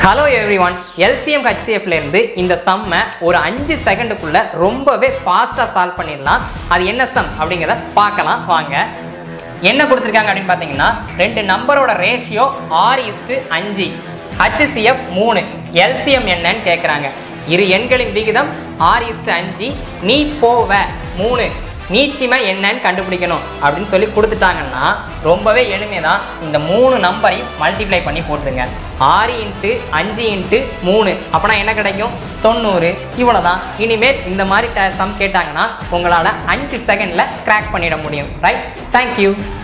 hello everyone LCM ஹெச்சிஎஃப்லேருந்து இந்த சம்மை ஒரு அஞ்சு செகண்டுக்குள்ள ரொம்பவே ஃபாஸ்ட்டாக சால்வ் பண்ணிடலாம் அது என்ன சம் அப்படிங்கிறத பார்க்கலாம் வாங்க என்ன கொடுத்துருக்காங்க அப்படின்னு பார்த்தீங்கன்னா ரெண்டு நம்பரோட ரேஷியோ ஆறு இஸ்டு அஞ்சு ஹச்சிசிஎஃப் மூணு எல்சிஎம் என்னன்னு கேட்குறாங்க இரு எண்களின் விகிதம் ஆறு இஸ்டு அஞ்சு நீ போவ மூணு நீச்சிமை என்னன்னு கண்டுபிடிக்கணும் அப்படின்னு சொல்லி கொடுத்துட்டாங்கன்னா ரொம்பவே எளிமை தான் இந்த மூணு நம்பரையும் மல்டிப்ளை பண்ணி போட்டுருங்க ஆறு இன்ட்டு அஞ்சு இன்ட்டு மூணு அப்போனா என்ன கிடைக்கும் தொண்ணூறு இவ்வளோதான் இனிமேல் இந்த மாதிரி சம் கேட்டாங்கன்னா உங்களால் அஞ்சு செகண்டில் கிராக் பண்ணிட முடியும் ரைட் தேங்க்யூ